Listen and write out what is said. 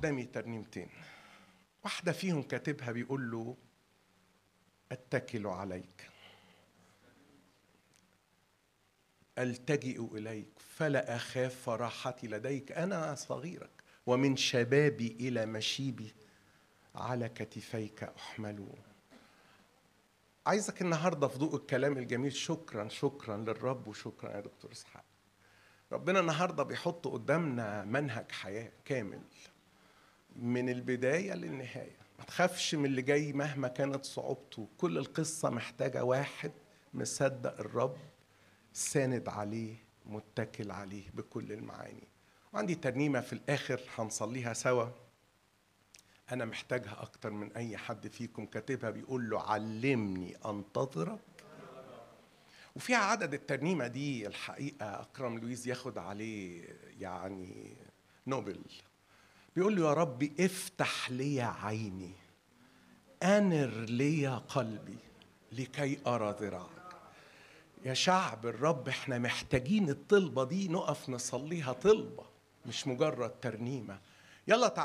قدامي ترنيمتين واحدة فيهم كاتبها بيقول له أتكل عليك ألتجئ إليك فلا أخاف فراحتي لديك أنا صغيرك ومن شبابي إلى مشيبي على كتفيك أحمل عايزك النهارده في ضوء الكلام الجميل شكرا شكرا للرب وشكرا يا دكتور اسحاق ربنا النهارده بيحط قدامنا منهج حياه كامل من البدايه للنهايه ما تخافش من اللي جاي مهما كانت صعوبته كل القصه محتاجه واحد مصدق الرب ساند عليه متكل عليه بكل المعاني وعندي ترنيمه في الاخر هنصليها سوا انا محتاجها اكتر من اي حد فيكم كاتبها بيقول له علمني انتظرك وفيها عدد الترنيمه دي الحقيقه اكرم لويس ياخد عليه يعني نوبل بيقول له يا رب افتح لي عيني انر لي قلبي لكي ارى ذراعك يا شعب الرب احنا محتاجين الطلبه دي نقف نصليها طلبه مش مجرد ترنيمه يلا تعالى